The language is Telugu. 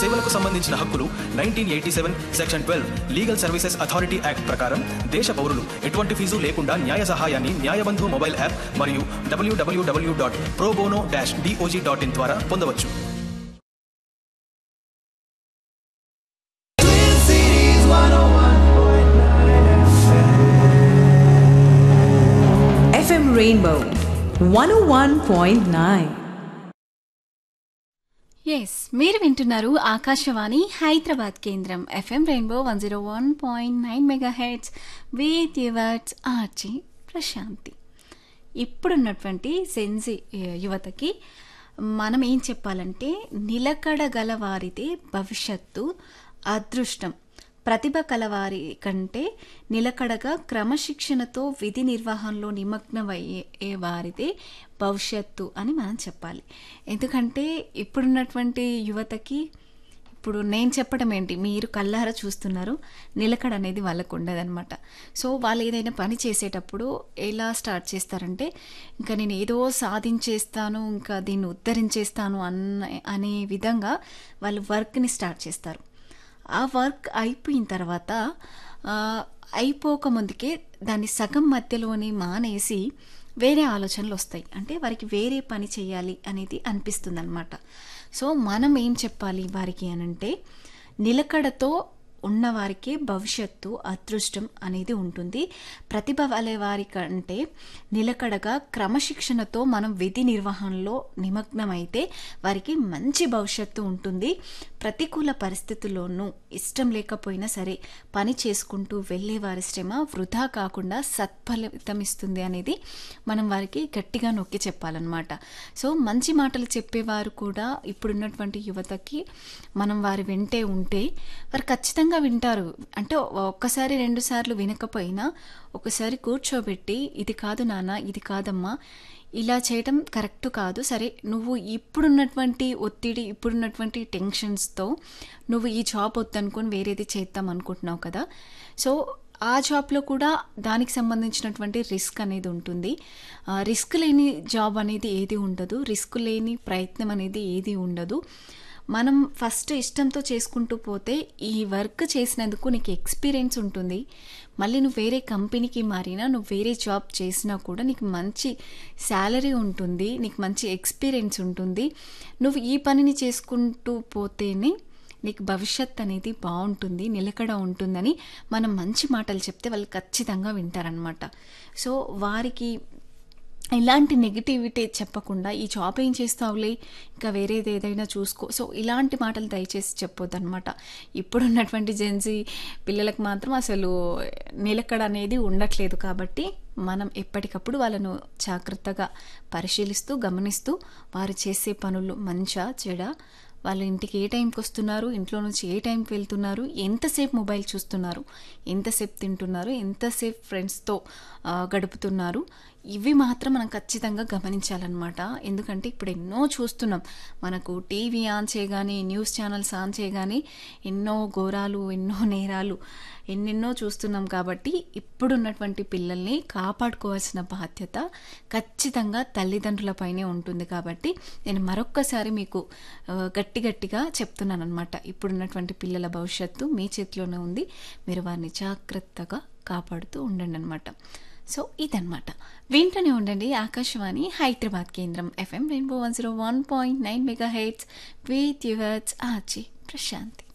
సేవలకు సంబంధించిన హక్కులు nineteen eighty seven section twelve legal services authority act ప్రకారం దేశ పౌరులు ఎటువంటి ఫీజు లేకుండా న్యాయ సహాయాన్ని న్యాయబంధు మొబైల్ యాప్ మరియు WWW dot probono dash DOJ dot in ద్వారా పొందవచ్చు FM Rainbow 101.9. ఎస్ మీరు వింటున్నారు ఆకాశవాణి హైదరాబాద్ కేంద్రం FM rainbow one zero one point nine mega hertz with yours RJ Prashanthi ఇప్పుడున్నటువంటి సెన్సి యువతకి మనం ఏం చెప్పాలంటే నిలకడ గల వారిదే భవిష్యత్తు అదృష్టం ప్రతిభ కలవారి కంటే నిలకడగా క్రమశిక్షణతో విధి నిర్వహణలో నిమగ్నమయ్యే వారిదే భవిష్యత్తు అని మనం చెప్పాలి ఎందుకంటే ఇప్పుడున్నటువంటి యువతకి ఇప్పుడు నేను చెప్పడం ఏంటి మీరు కళ్ళారా చూస్తున్నారు నిలకడ అనేది వాళ్ళకు ఉండదన్నమాట సో వాళ్ళు ఏదైనా పని చేసేటప్పుడు ఎలా స్టార్ట్ చేస్తారంటే ఇంకా నేను ఏదో సాధించేస్తాను ఇంకా దీన్ని ఉద్ధరించేస్తాను అన్న అనే విధంగా వాళ్ళు వర్క్ని స్టార్ట్ చేస్తారు ఆ వర్క్ అయిపోయిన తర్వాత ఆ, అయిపోక ముందుకే దాన్ని సగం మధ్యలోనే మానేసి వేరే ఆలోచనలు వస్తాయి అంటే వారికి వేరే పని చేయాలి అనేది అనిపిస్తుంది అనమాట సో మనం ఏం చెప్పాలి వారికి అనంటే నిలకడతో ఉన్నవారికే భవిష్యత్తు అదృష్టం అనేది ఉంటుంది ప్రతిభ వలె వారి కంటే నిలకడగా క్రమశిక్షణతో మనం విధి నిర్వహణలో నిమగ్నమైతే వారికి మంచి భవిష్యత్తు ఉంటుంది ప్రతికూల పరిస్థితుల్లోనూ ఇష్టం లేకపోయినా సరే పని చేసుకుంటూ వెళ్ళే వారి శ్రమ వృధా కాకుండా సత్ఫలితం ఇస్తుంది అనేది మనం వారికి గట్టిగా నొక్కి చెప్పాలన్నమాట సో మంచి మాటలు చెప్పేవారు కూడా ఇప్పుడున్నటువంటి యువతకి మనం వారి వెంటే ఉంటే వారు ఖచ్చితంగా వింటారు అంటే ఒక్కసారి రెండు సార్లు వినకపోయినా ఒకసారి కూర్చోబెట్టి ఇది కాదు నాన్న ఇది కాదమ్మా ఇలా చేయటం కరెక్ట్ కాదు సరే నువ్వు ఇప్పుడున్నటువంటి ఒత్తిడి ఇప్పుడున్నటువంటి టెన్షన్స్తో నువ్వు ఈ జాబ్ వద్దనుకొని వేరేది చేద్దాం అనుకుంటున్నావు కదా సో ఆ జాబ్లో కూడా దానికి సంబంధించినటువంటి రిస్క్ అనేది ఉంటుంది ఆ, రిస్క్ లేని జాబ్ అనేది ఏది ఉండదు రిస్క్ లేని ప్రయత్నం అనేది ఏది ఉండదు మనం ఫస్ట్ ఇష్టంతో చేసుకుంటూ పోతే ఈ వర్క్ చేసినందుకు నీకు ఎక్స్పీరియన్స్ ఉంటుంది మళ్ళీ నువ్వు వేరే కంపెనీకి మారినా నువ్వు వేరే జాబ్ చేసినా కూడా నీకు మంచి శాలరీ ఉంటుంది నీకు మంచి ఎక్స్పీరియన్స్ ఉంటుంది నువ్వు ఈ పనిని చేసుకుంటూ పోతేనే నీకు భవిష్యత్ అనేది బాగుంటుంది నిలకడ ఉంటుందని మనం మంచి మాటలు చెప్తే వాళ్ళు ఖచ్చితంగా వింటారనమాట సో వారికి ఇలాంటి నెగిటివిటీ చెప్పకుండా ఈ జాబ్ ఏం చేస్తావులే ఇంకా వేరేది ఏదైనా చూసుకో సో ఇలాంటి మాటలు దయచేసి చెప్పొద్దు అనమాట ఇప్పుడున్నటువంటి జెన్జీ పిల్లలకు మాత్రం అసలు నిలకడ అనేది ఉండట్లేదు కాబట్టి మనం ఎప్పటికప్పుడు వాళ్ళను జాగ్రత్తగా పరిశీలిస్తూ గమనిస్తూ వారు చేసే పనులు మంచా చెడ వాళ్ళు ఇంటికి ఏ టైంకి వస్తున్నారు ఇంట్లో నుంచి ఏ టైంకి వెళ్తున్నారు ఎంతసేపు మొబైల్ చూస్తున్నారు ఎంతసేపు తింటున్నారు ఎంతసేపు ఫ్రెండ్స్తో ఆ, గడుపుతున్నారు ఇవి మాత్రం మనం ఖచ్చితంగా గమనించాలన్నమాట ఎందుకంటే ఇప్పుడు ఎన్నో చూస్తున్నాం మనకు టీవీ ఆన్ చేయగానే న్యూస్ ఛానల్స్ ఆన్ చేయగానే ఎన్నో ఘోరాలు ఎన్నో నేరాలు ఎన్నెన్నో చూస్తున్నాం కాబట్టి ఇప్పుడున్నటువంటి పిల్లల్ని కాపాడుకోవాల్సిన బాధ్యత ఖచ్చితంగా తల్లిదండ్రులపైనే ఉంటుంది కాబట్టి నేను మరొక్కసారి మీకు ఆ, గట్టి గట్టిగా చెప్తున్నాను అనమాట ఇప్పుడున్నటువంటి పిల్లల భవిష్యత్తు మీ చేతిలోనే ఉంది మీరు వారిని జాగ్రత్తగా కాపాడుతూ ఉండండి అనమాట సో ఇదన్నమాట వింటూనే ఉండండి ఆకాశవాణి హైదరాబాద్ కేంద్రం FM rainbow one zero one point nine mega hertz with yours RJ Prashanti